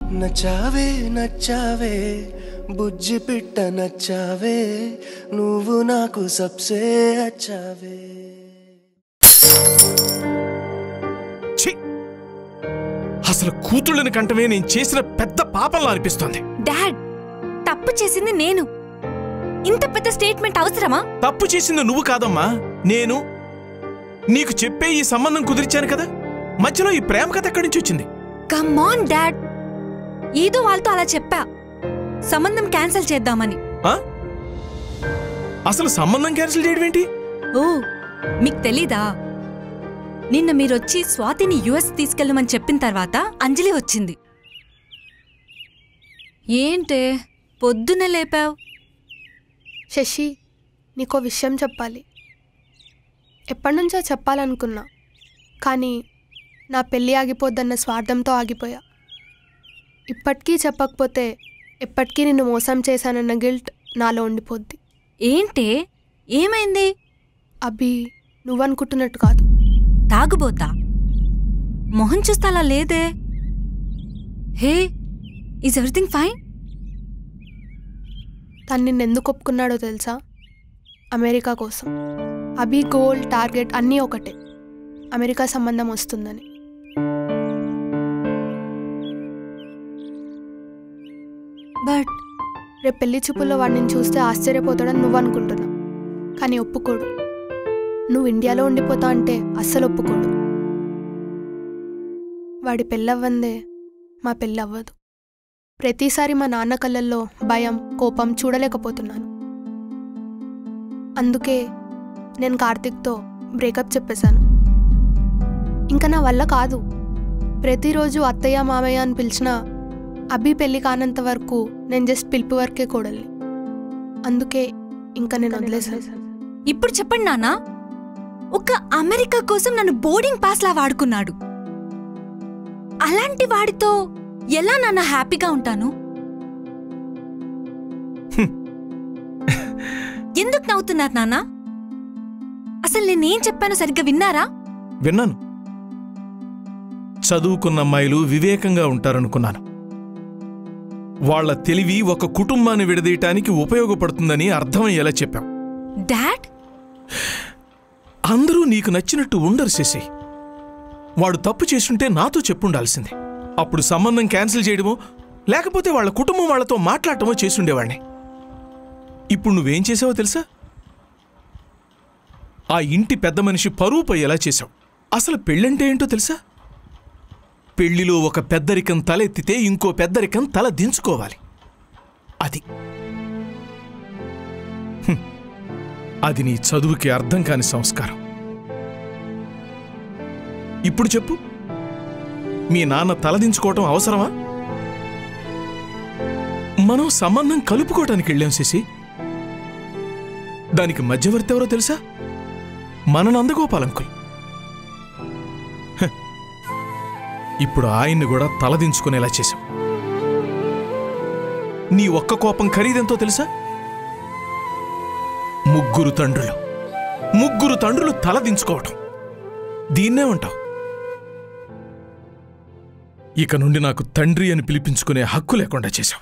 నచ్చావే నచ్చావే బుజ్జి పిట్ట నచ్చావే నువ్వు నాకు సబ్సే అచ్చావే ఛీ! అసలు కూతుళ్ళని కంటమే నేను చేసిన పెద్ద పాపంలా అనిపిస్తోంది డాడ్ తప్పు చేసింది నేను ఇంత పెద్ద స్టేట్మెంట్ అవసరమా తప్పు చేసింది నువ్వు కాదమ్మా నేను నీకు చెప్పే ఈ సంబంధం కుదిర్చాను కదా మధ్యలో ఈ ప్రేమ కథ ఎక్కడి నుంచి వచ్చింది కమాన్ డాడ్ ఏదో వాళ్ళతో అలా చెప్పా సంబంధం క్యాన్సిల్ చేద్దామని ఆ? అసలు సంబంధం క్యాన్సిల్ చేయడం ఏంటి ఓ మీకు తెలీదా నిన్న మీరొచ్చి స్వాతిని యుఎస్ తీసుకెళ్ళమని చెప్పిన తర్వాత అంజలి వచ్చింది ఏంటే పొద్దున లేపావు శశి నీకో విషయం చెప్పాలి ఎప్పటి నుంచో చెప్పాలనుకున్నా కానీ నా పెళ్ళి ఆగిపోద్దన్న స్వార్థంతో ఆగిపోయా ఇప్పటికీ చెప్పకపోతే ఎప్పటికీ నిన్ను మోసం చేశానన్న గిల్ట్ నాలో ఉండిపోద్ది ఏంటే ఏమైంది అభి నువ్వనుకుంటున్నట్టు కాదు తాగుబోతా మొహం చూస్తే అలా లేదే హే ఈజ్ ఎవ్రీథింగ్ ఫైన్ తను నిన్నెందుకు ఒప్పుకున్నాడో తెలుసా అమెరికా కోసం అభి గోల్ టార్గెట్ అన్నీ ఒకటే అమెరికా సంబంధం వస్తుందని బట్ రేపు పెళ్లి చూపుల్లో వాడిని చూస్తే ఆశ్చర్యపోతాడని నువ్వు అనుకుంటున్నా కానీ ఒప్పుకోడు నువ్వు ఇండియాలో ఉండిపోతా అంటే అస్సలు ఒప్పుకోడు వాడి పెళ్ళవ్వందే మా పెళ్ళవ్వదు ప్రతిసారి మా నాన్న కళ్ళల్లో భయం కోపం చూడలేకపోతున్నాను అందుకే నేను కార్తిక్తో బ్రేకప్ చెప్పేశాను ఇంకా నా వల్ల కాదు ప్రతిరోజు అత్తయ్య మామయ్య అని పిలిచినా అభి పెళ్లి కానంత వరకు నేను జస్ట్ పిలుపు వరకే కూడలి అందుకే ఇంకా నేను వదిలేసాను ఇప్పుడు చెప్పండి నాన్న ఒక అమెరికా కోసం నన్ను బోర్డింగ్ పాస్ లా వాడుకున్నాడు అలాంటి వాడితో ఎలా నాన్న హ్యాపీగా ఉంటాను హ్మ్. ఎందుకు నవ్వుతున్నారు నాన్న అసలు నేనేం చెప్పానో సరిగ్గా విన్నారా విన్నాను చదువుకున్న అమ్మాయిలు వివేకంగా ఉంటారనుకున్నాను వాళ్ళ తెలివి ఒక కుటుంబాన్ని విడదీయటానికి ఉపయోగపడుతుందని అర్థమయ్యేలా చెప్పాం డాడ్ అందరూ నీకు నచ్చినట్టు ఉండరు శశి వాడు తప్పు చేసుంటే నాతో చెప్పుండాల్సిందే అప్పుడు సంబంధం క్యాన్సిల్ చేయడమో లేకపోతే వాళ్ళ కుటుంబం వాళ్ళతో మాట్లాడటమో చేసుండేవాణ్ణి ఇప్పుడు నువ్వేం చేసావో తెలుసా ఆ ఇంటి పెద్ద మనిషి పరువు పోయేలా చేశావు అసలు పెళ్ళంటే ఏంటో తెలుసా పెళ్లిలో ఒక పెద్దరికం తలెత్తితే ఇంకో పెద్దరికం తల దించుకోవాలి అది హ్మ్. అది నీ చదువుకి అర్థం కాని సంస్కారం ఇప్పుడు చెప్పు మీ నాన్న తలదించుకోవటం అవసరమా మనం సంబంధం కలుపుకోవటానికి వెళ్ళాం శశి దానికి మధ్యవర్తి ఎవరో తెలుసా మన నందగోపాల్ అంకుల్ హ. ఇప్పుడు ఆయన్ని కూడా తలదించుకునేలా చేశాం నీ ఒక్క కోపం ఖరీదెంతో తెలుసా ముగ్గురు తండ్రులు ముగ్గురు తండ్రులు తలదించుకోవటం దీన్నే ఉంటావు ఇక నుండి నాకు తండ్రి అని పిలిపించుకునే హక్కు లేకుండా చేశావు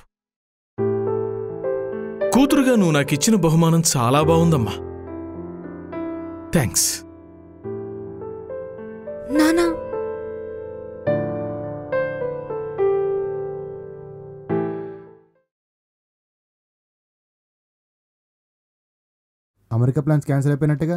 కూతురుగా నువ్వు నాకిచ్చిన బహుమానం చాలా బాగుందమ్మా థ్యాంక్స్ నానా అమెరికా ప్లాన్స్ క్యాన్సిల్ అయిపోయినట్టుగా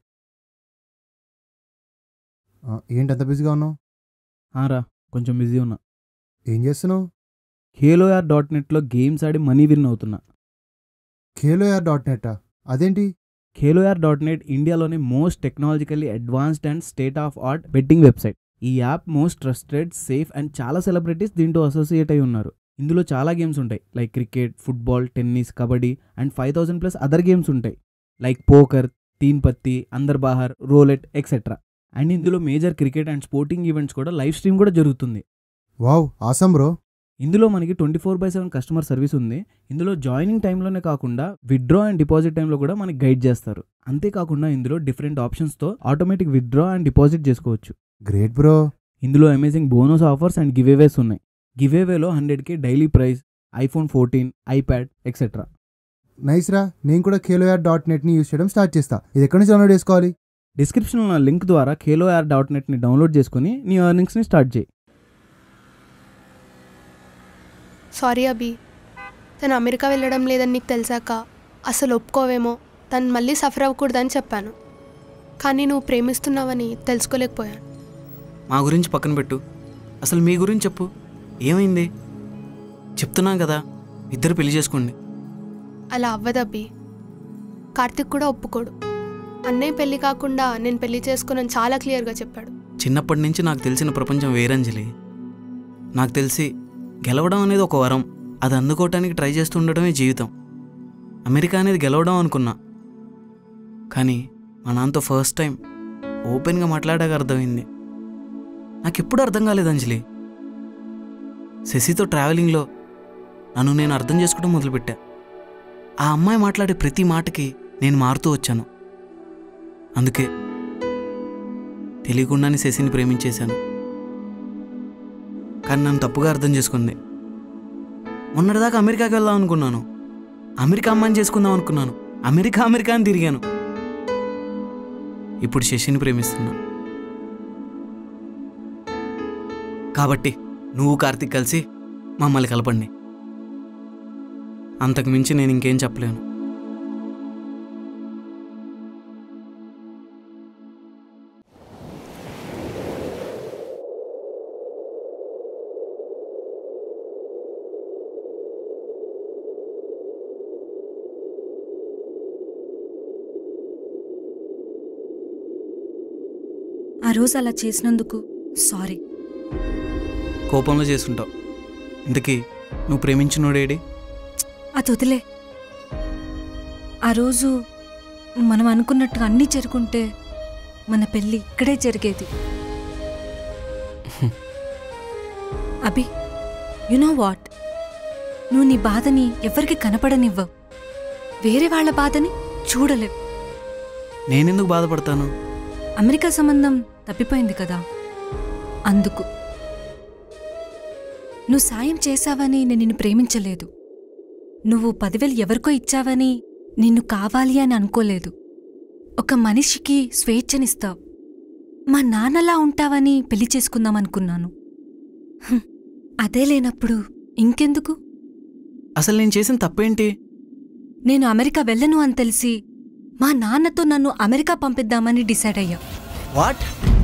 ఆ, ఏంటి అంత బిజీగా ఉన్నావు రా కొంచెం బిజీ ఉన్నా ఏం చేస్తున్నావు హేలోయార్ డాట్ నెట్లో గేమ్స్ ఆడి మనీ విన్ అవుతున్నా ఖేలోయార్ డాట్ నెట్ అదేంటి ఖేలోయార్ డాట్ నెట్ ఇండియాలోని most technologically advanced and state of art betting website ఈ app most trusted safe and చాలా సెలబ్రిటీస్ దీంతో అసోసియేట్ అయి ఉన్నారు ఇందులో చాలా గేమ్స్ ఉంటాయి like cricket football tennis kabaddi and five thousand plus other games ఉంటాయి like poker teen patti andar bahar roulette etcetera and ఇందులో major cricket and sporting events కూడా లైవ్ స్ట్రీమ్ కూడా జరుగుతుంది వావ్ ఆసం బ్రో ఇందులో మనకి twenty four by seven customer service ఉంది ఇందులో joining టైంలోనే కాకుండా విత్డ్రా అండ్ డిపాజిట్ టైంలో కూడా మనకి గైడ్ చేస్తారు అంతేకాకుండా ఇందులో డిఫరెంట్ ఆప్షన్స్తో ఆటోమేటిక్ విత్డ్రా అండ్ డిపాజిట్ చేసుకోవచ్చు గ్రేట్ బ్రో ఇందులో amazing bonus offers and giveaways ఉన్నాయి గివేవేలో హండ్రెడ్కి daily prize iPhone fourteen iPad etcetera nice రా నేను కూడా ఖేలో యాప్ డాట్ నెట్ని యూస్ చేయడం స్టార్ట్ చేస్తా ఇది ఎక్కడి నుంచి డౌన్లోడ్ చేసుకోవాలి డిస్క్రిప్షన్లో ఉన్న లింక్ ద్వారా ఖేలో యార్ డాట్ నెట్ని డౌన్లోడ్ చేసుకుని నీ ఎర్నింగ్స్ని స్టార్ట్ చేయి సారీ అభి తను అమెరికా వెళ్ళడం లేదని నీకు తెలిసాక అసలు ఒప్పుకోవేమో తను మళ్ళీ సఫర్ అవ్వకూడదని చెప్పాను కానీ నువ్వు ప్రేమిస్తున్నావని తెలుసుకోలేకపోయాను మా గురించి పక్కన పెట్టు అసలు మీ గురించి చెప్పు ఏమైంది చెప్తున్నాం కదా ఇద్దరు పెళ్లి చేసుకోండి అలా అవ్వదు అభి కార్తిక్ కూడా ఒప్పుకోడు అన్నయ్య పెళ్లి కాకుండా నేను పెళ్లి చేసుకున్నాను చాలా క్లియర్గా చెప్పాడు చిన్నప్పటి నుంచి నాకు తెలిసిన ప్రపంచం వేరంజలి నాకు తెలిసి గెలవడం అనేది ఒక వరం అది అందుకోవటానికి ట్రై చేస్తుండటమే జీవితం అమెరికా అనేది గెలవడం అనుకున్నా కానీ మా నాన్నతో ఫస్ట్ టైం ఓపెన్గా మాట్లాడాక అర్థమైంది నాకు ఎప్పుడు అర్థం కాలేదు అంజలి శశితో ట్రావెలింగ్లో నన్ను నేను అర్థం చేసుకోవడం మొదలుపెట్టా ఆ అమ్మాయి మాట్లాడే ప్రతి మాటకి నేను మారుతూ వచ్చాను అందుకే తెలియకుండానే శశిని ప్రేమించేశాను కానీ నన్ను తప్పుగా అర్థం చేసుకుంది మొన్నటిదాకా అమెరికాకి వెళ్దాం అనుకున్నాను అమెరికా అమ్మాయిని చేసుకుందాం అనుకున్నాను అమెరికా అమెరికా అని తిరిగాను ఇప్పుడు శశిని ప్రేమిస్తున్నా కాబట్టి నువ్వు కార్తీక్ కలిసి మమ్మల్ని కలపండి అంతకు మించి నేను ఇంకేం చెప్పలేను ఆ రోజు అలా చేసినందుకు సారీ కోపంలో చేసుంటావు ఇంతకీ నువ్వు ప్రేమించినోడేడి అది వదిలే ఆ రోజు మనం అనుకున్నట్టు అన్నీ జరుగుంటే మన పెళ్ళి ఇక్కడే జరిగేది అభి యు నో వాట్ నువ్వు నీ బాధని ఎవరికి కనపడనివ్వవు వేరే వాళ్ళ బాధని చూడలేవు నేనెందుకు బాధపడతాను అమెరికా సంబంధం తప్పిపోయింది కదా అందుకు నువ్వు సాయం చేశావని నేను నిన్ను ప్రేమించలేదు నువ్వు పదివేలు ఎవరికో ఇచ్చావని నిన్ను కావాలి అని అనుకోలేదు ఒక మనిషికి స్వేచ్ఛనిస్తావు మా నాన్నలా ఉంటావని పెళ్లి చేసుకుందాం అనుకున్నాను హ్మ్, అదే లేనప్పుడు ఇంకెందుకు అసలు నేను చేసిన తప్పేంటి నేను అమెరికా వెళ్ళను అని తెలిసి మా నాన్నతో నన్ను అమెరికా పంపిద్దామని డిసైడ్ అయ్యా వాట్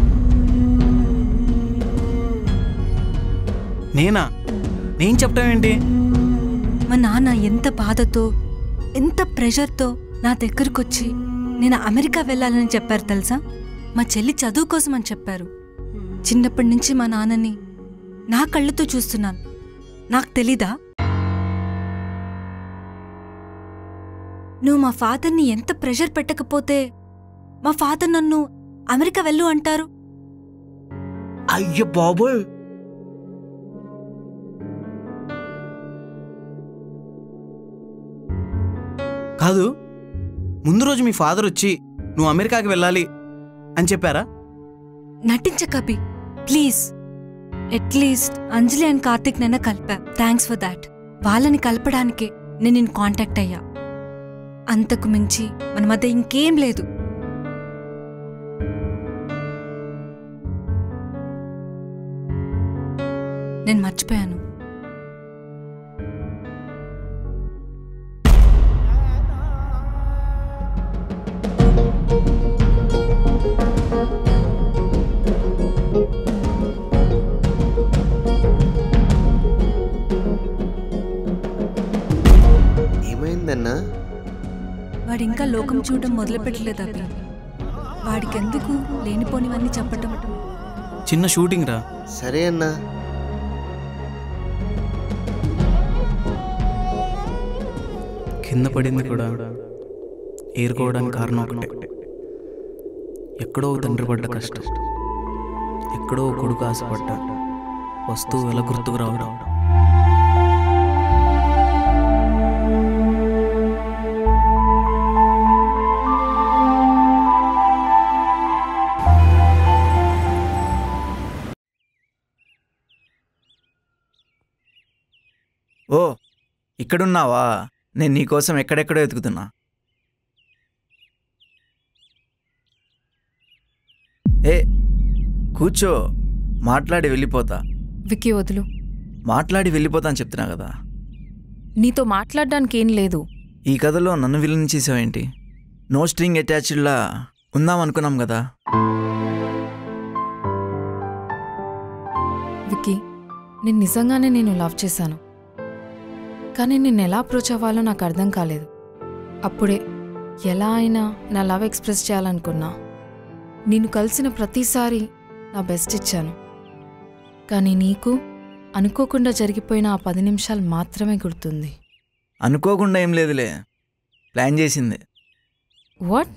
నేనా నేను చెప్పడం ఏంటి మా నాన్న ఎంత బాధతో ఎంత ప్రెషర్తో నా దగ్గరకొచ్చి నేను అమెరికా వెళ్ళాలని చెప్పారు తెలుసా మా చెల్లి చదువు కోసం అని చెప్పారు చిన్నప్పటి నుంచి మా నాన్నని నా కళ్ళతో చూస్తున్నాను నాకు తెలీదా నువ్వు మా ఫాదర్ని ఎంత ప్రెషర్ పెట్టకపోతే మా ఫాదర్ నన్ను అమెరికా వెళ్ళు అంటారు అయ్యో బాబోయ్ కాదు ముందు రోజు మీ ఫాదర్ వచ్చి నువ్వు అమెరికాకి వెళ్ళాలి అని చెప్పారా నటించకబి please at least Anjali and Karthik నన్న కలిపా థ్యాంక్స్ ఫర్ దాట్ వాళ్ళని కలపడానికే నేను నిన్ను కాంటాక్ట్ అయ్యా అంతకు మించి మన మధ్య ఇంకేం లేదు నేను మర్చిపోయాను ఏమైందన్నా వాడు ఇంకా లోకం చూడడం మొదలుపెట్టలేదు అభి వాడికెందుకు లేనిపోనివన్నీ చెప్పటం చిన్న షూటింగ్ రా సరే అన్నా కింద పడింది కూడా ఏరుకోవడానికి కారణం ఒకటే ఎక్కడో ఓ తండ్రి పడ్డ కష్టం ఎక్కడో ఓ కొడుకు ఆశపడ్డ వస్తువు ఎలా గుర్తుకు రావడం ఇక్కడున్నావా నేను నీకోసం ఎక్కడెక్కడో వెతుకుతున్నా ఏ కూర్చో మాట్లాడి వెళ్ళిపోతా విక్కీ వదులు మాట్లాడి వెళ్ళిపోతా అని చెప్తున్నా కదా నీతో మాట్లాడడానికి ఏం లేదు ఈ కథలో నన్ను విలన్ చేసావేంటి నో స్ట్రింగ్ అటాచ్డ్లా ఉందాం అనుకున్నాం కదా విక్కీ నేను నిజంగానే నేను లవ్ చేశాను కానీ నేను ఎలా అప్రోచ్ అవ్వాలో నాకు అర్థం కాలేదు అప్పుడే ఎలా అయినా నా లవ్ ఎక్స్ప్రెస్ చేయాలనుకున్నా నిన్ను కలిసిన ప్రతిసారి నా బెస్ట్ ఇచ్చాను కానీ నీకు అనుకోకుండా జరిగిపోయిన ఆ పది నిమిషాలు మాత్రమే గుర్తుంది అనుకోకుండా ఏం లేదులే ప్లాన్ చేసింది వాట్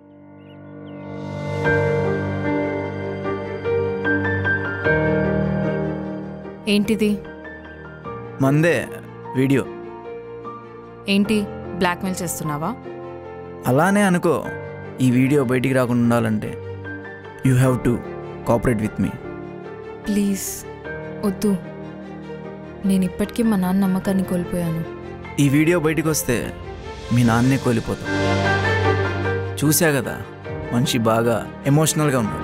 ఏంటిది మందే వీడియో ఏంటి బ్లాక్మెయిల్ చేస్తున్నావా అలానే అనుకో ఈ వీడియో బయటికి రాకుండా ఉండాలంటే you have to cooperate with me please వద్దు నేను ఇప్పటికీ మా నాన్న నమ్మకాన్ని కోల్పోయాను ఈ వీడియో బయటికి వస్తే మీ నాన్నే కోల్పోతాం చూసా కదా మనిషి బాగా ఎమోషనల్గా ఉన్నాడు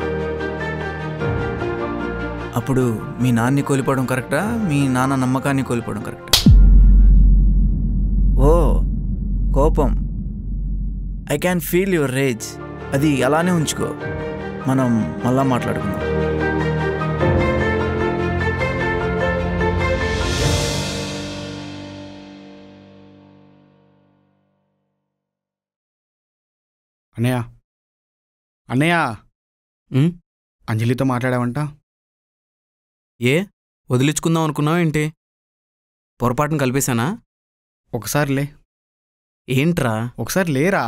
అప్పుడు మీ నాన్ని కోల్పోవడం కరెక్టా మీ నాన్న నమ్మకాన్ని కోల్పోవడం కరెక్టా ఓ కోపం I can feel your rage అది అలానే ఉంచుకో మనం మళ్ళా మాట్లాడుకుందాం అన్నయ్య అన్నయ్య ఉమ్, అంజలితో మాట్లాడావంట ఏ వదిలించుకుందాం అనుకున్నావు ఏంటి పొరపాటును కలిపేశానా ఒకసారి లే ఏంట్రా ఒకసారి లేరా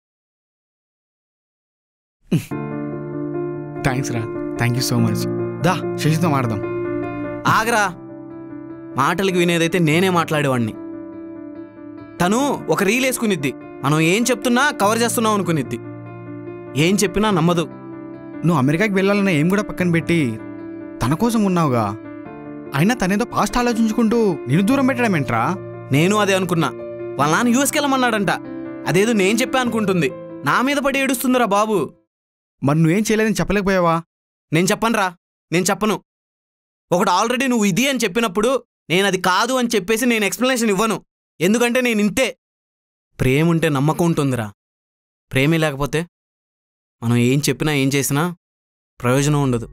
థ్యాంక్స్ రా థ్యాంక్ యూ సో మచ్ దా శశితో మాడదాం ఆగరా మాటలకి వినేదైతే నేనే మాట్లాడేవాడిని తను ఒక రీల్ వేసుకునిద్ది మనం ఏం చెప్తున్నా కవర్ చేస్తున్నాం అనుకునిద్ది ఏం చెప్పినా నమ్మదు నువ్వు అమెరికాకి వెళ్ళాలన్న ఏం కూడా పక్కన పెట్టి తన కోసం ఉన్నావుగా అయినా తనేదో పాస్ట్ ఆలోచించుకుంటూ నిన్ను దూరం పెట్టడం ఏంట్రా నేను అదే అనుకున్నా వాళ్ళ నాన్న యూఎస్కి వెళ్ళమన్నాడంట అదేదో నేను చెప్పా అనుకుంటుంది నా మీద పడి ఏడుస్తుందిరా బాబు మరి నువ్వేం చేయలేదని చెప్పలేకపోయావా నేను చెప్పనురా నేను చెప్పను ఒకటి ఆల్రెడీ నువ్వు ఇది అని చెప్పినప్పుడు నేను అది కాదు అని చెప్పేసి నేను ఎక్స్ప్లెనేషన్ ఇవ్వను ఎందుకంటే నేను ఇంతే ప్రేమ ఉంటే నమ్మకం ఉంటుందిరా ప్రేమే లేకపోతే మనం ఏం చెప్పినా ఏం చేసినా ప్రయోజనం ఉండదు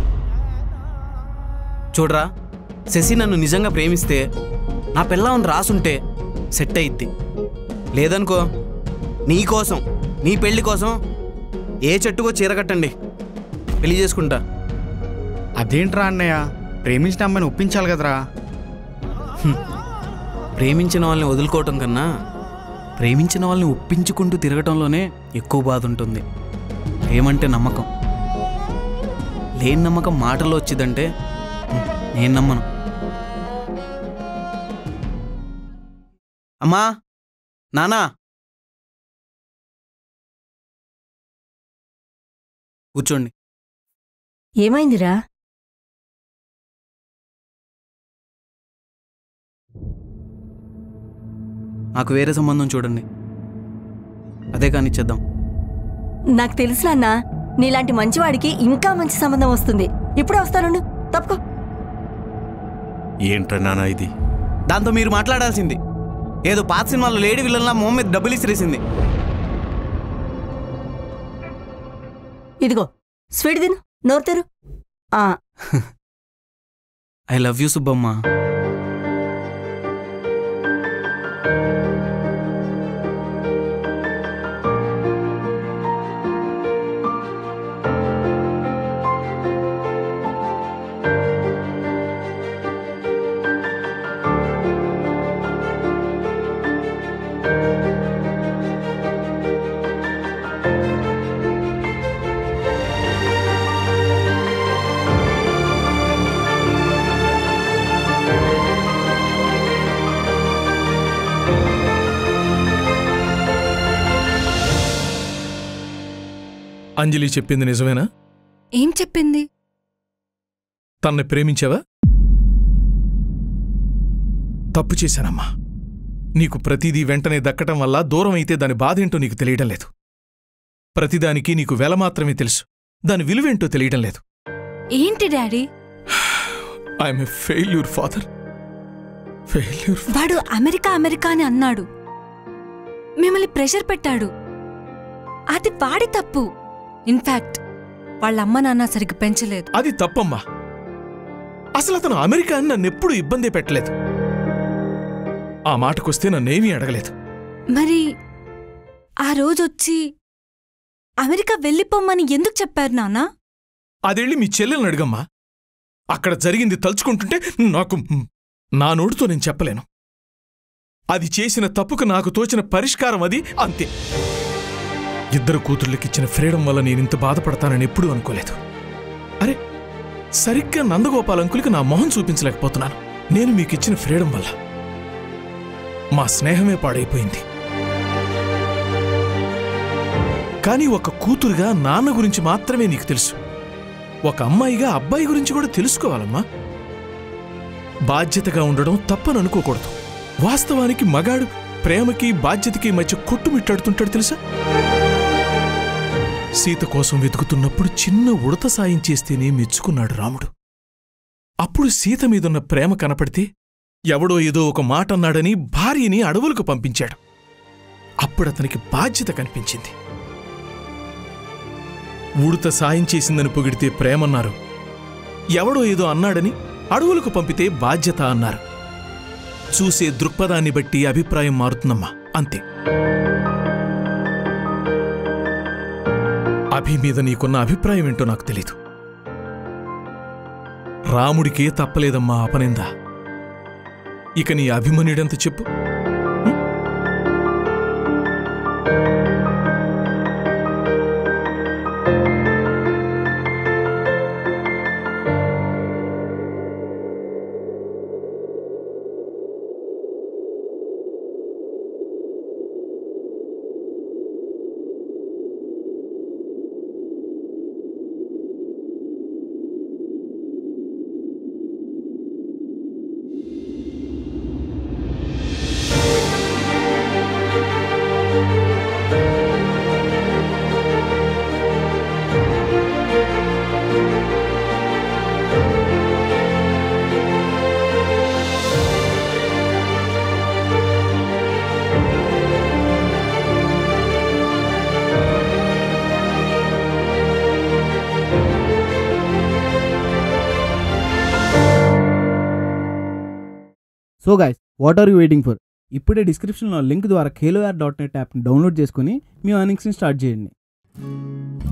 చూడరా శశి నన్ను నిజంగా ప్రేమిస్తే నా పిల్లని రాసుంటే సెట్ అయిద్ది లేదనుకో నీ కోసం నీ పెళ్లి కోసం ఏ చెట్టుకో చీర కట్టండి పెళ్లి చేసుకుంటా అదేంట్రా అన్నయ్య ప్రేమించిన అమ్మాయిని ఒప్పించాలి కదరా ప్రేమించిన వాళ్ళని వదులుకోవటం కన్నా ప్రేమించిన వాళ్ళని ఒప్పించుకుంటూ తిరగటంలోనే ఎక్కువ బాధ ఉంటుంది ఏమంటే నమ్మకం లేని నమ్మకం మాటల్లో వచ్చిందంటే హ్మ్, నేను నమ్మను అమ్మా నానా కూర్చోండి ఏమైందిరా నాకు వేరే సంబంధం చూడండి అదే కానీ ఇచ్చేద్దాం నాకు తెలుసు నాన్న నీలాంటి మంచివాడికి ఇంకా మంచి సంబంధం వస్తుంది ఇప్పుడే వస్తాను తప్పుకో ఏంట్రా నాన్న ఇది దాంతో మీరు మాట్లాడాల్సింది ఏదో పాత సినిమాలో లేడీ విల్లన్లా మొహం మీద డబ్బులు ఇసిరేసింది ఇదిగో స్వీట్ తిను నోరు తెరు ఆ, I love you Subbamma Anjali చెప్పింది నిజమేనా ఏం చెప్పింది తన్ని ప్రేమించావా తప్పు చేశానమ్మా నీకు ప్రతిదీ వెంటనే దక్కటం వల్ల దూరం అయితే దాని బాధేంటో నీకు తెలియడం లేదు ప్రతిదానికి నీకు వెల మాత్రమే తెలుసు దాని విలువేంటో తెలియడం లేదు ఏంటి daddy I'm a failure father failure వాడు అమెరికా అమెరికా అని అన్నాడు మిమ్మల్ని ప్రెషర్ పెట్టాడు అది వాడి తప్పు ఇన్ఫాక్ట్ వాళ్ళ అమ్మ నాన్న సరిగ్గా పెంచలేదు అది తప్పమ్మా అసలు అతను అమెరికా అని నన్నెప్పుడు ఇబ్బంది పెట్టలేదు ఆ మాటకొస్తే నన్నేమీ అడగలేదు మరి ఆ రోజొచ్చి అమెరికా వెళ్ళిపోమ్మని ఎందుకు చెప్పారు నాన్నా అదెళ్ళి మీ చెల్లెల్ని అడుగమ్మా అక్కడ జరిగింది తలుచుకుంటుంటే నాకు నా నోటితో నేను చెప్పలేను అది చేసిన తప్పుకు నాకు తోచిన పరిష్కారం అది అంతే ఇద్దరు కూతుర్లకిచ్చిన ఫ్రీడమ్ వల్ల నేనింత బాధపడతానని ఎప్పుడూ అనుకోలేదు అరే సరిగ్గా నందగోపాల్ అంకుల్కి నా మొహం చూపించలేకపోతున్నాను నేను మీకిచ్చిన ఫ్రీడమ్ వల్ల మా స్నేహమే పాడైపోయింది కానీ ఒక కూతురుగా నాన్న గురించి మాత్రమే నీకు తెలుసు ఒక అమ్మాయిగా అబ్బాయి గురించి కూడా తెలుసుకోవాలమ్మా బాధ్యతగా ఉండడం తప్పని అనుకోకూడదు వాస్తవానికి మగాడు ప్రేమకి బాధ్యతకి మధ్య కొట్టుమిట్టాడుతుంటాడు తెలుసా సీత కోసం వెతుకుతున్నప్పుడు చిన్న ఉడత సాయం చేస్తేనే మెచ్చుకున్నాడు రాముడు అప్పుడు సీత మీదున్న ప్రేమ కనపడితే ఎవడో ఏదో ఒక మాట అన్నాడని భార్యని అడవులకు పంపించాడు అప్పుడు అతనికి బాధ్యత కనిపించింది ఉడత సాయం చేసిందని పొగిడితే ప్రేమన్నారు ఎవడో ఏదో అన్నాడని అడవులకు పంపితే బాధ్యత అన్నారు చూసే దృక్పథాన్ని బట్టి అభిప్రాయం మారుతుందమ్మా అంతే అభి మీద నీకున్న అభిప్రాయం ఏంటో నాకు తెలీదు రాముడికే తప్పలేదమ్మా అపనింద ఇక నీ అభిమన్యుడంత చెప్పు so guys what are you waiting for ఇప్పుడే డిస్క్రిప్షన్లో లింక్ ద్వారా ఖేలో యార్ డాట్ నెట్ యాప్ని డౌన్లోడ్ చేసుకుని మీ అర్నింగ్స్ని స్టార్ట్ చేయండి